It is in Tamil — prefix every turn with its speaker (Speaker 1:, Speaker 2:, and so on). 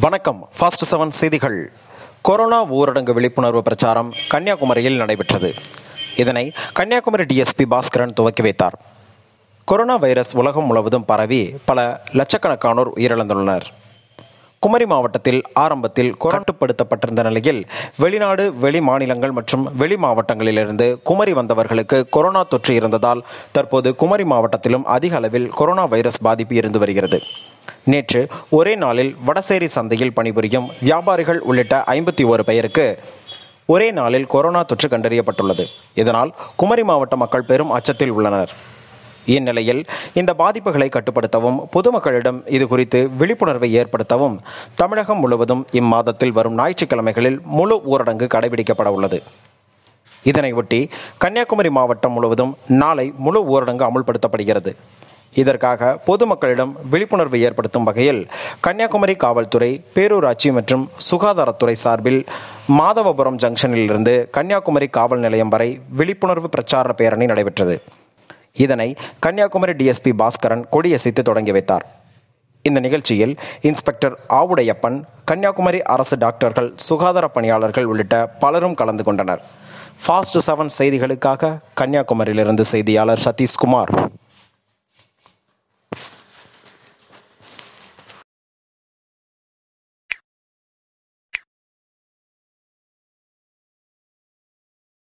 Speaker 1: வணக்கம் ஃபாஸ்ட் செவன் செய்திகள் கொரோனா ஊரடங்கு விழிப்புணர்வு பிரச்சாரம் கன்னியாகுமரியில் நடைபெற்றது இதனை கன்னியாகுமரி டிஎஸ்பி பாஸ்கரன் துவக்கி வைத்தார் கொரோனா வைரஸ் உலகம் முழுவதும் பரவி பல லட்சக்கணக்கானோர் உயிரிழந்துள்ளனர் குமரி மாவட்டத்தில் ஆரம்பத்தில் கட்டுப்படுத்தப்பட்டிருந்த நிலையில் வெளிநாடு வெளி மாநிலங்கள் மற்றும் வெளி மாவட்டங்களிலிருந்து குமரி வந்தவர்களுக்கு கொரோனா தொற்று இருந்ததால் தற்போது குமரி மாவட்டத்திலும் அதிக அளவில் கொரோனா வைரஸ் பாதிப்பு இருந்து வருகிறது நேற்று ஒரே நாளில் வடசேரி சந்தையில் பணிபுரியும் வியாபாரிகள் உள்ளிட்ட ஐம்பத்தி ஒரு பெயருக்கு ஒரே நாளில் கொரோனா தொற்று கண்டறியப்பட்டுள்ளது இதனால் குமரி மாவட்ட மக்கள் பெரும் அச்சத்தில் உள்ளனர் இந்நிலையில் இந்த பாதிப்புகளை கட்டுப்படுத்தவும் பொதுமக்களிடம் இது குறித்து விழிப்புணர்வை ஏற்படுத்தவும் தமிழகம் முழுவதும் இம்மாதத்தில் வரும் ஞாயிற்றுக்கிழமைகளில் முழு ஊரடங்கு கடைபிடிக்கப்பட உள்ளது இதனையொட்டி கன்னியாகுமரி மாவட்டம் முழுவதும் நாளை முழு ஊரடங்கு அமுல்படுத்தப்படுகிறது இதற்காக பொதுமக்களிடம் விழிப்புணர்வு ஏற்படுத்தும் வகையில் கன்னியாகுமரி காவல்துறை பேரூராட்சி மற்றும் சுகாதாரத்துறை சார்பில் மாதவபுரம் ஜங்ஷனில் இருந்து கன்னியாகுமரி காவல் நிலையம் வரை விழிப்புணர்வு பிரச்சார பேரணி நடைபெற்றது இதனை கன்னியாகுமரி டிஎஸ்பி பாஸ்கரன் கொடியசைத்து தொடங்கி வைத்தார் இந்த நிகழ்ச்சியில் இன்ஸ்பெக்டர் ஆவுடையப்பன் கன்னியாகுமரி அரசு டாக்டர்கள் சுகாதார பணியாளர்கள் உள்ளிட்ட பலரும் கலந்து கொண்டனர் ஃபாஸ்ட் செவன் செய்திகளுக்காக கன்னியாகுமரியிலிருந்து செய்தியாளர் சதீஷ்குமார்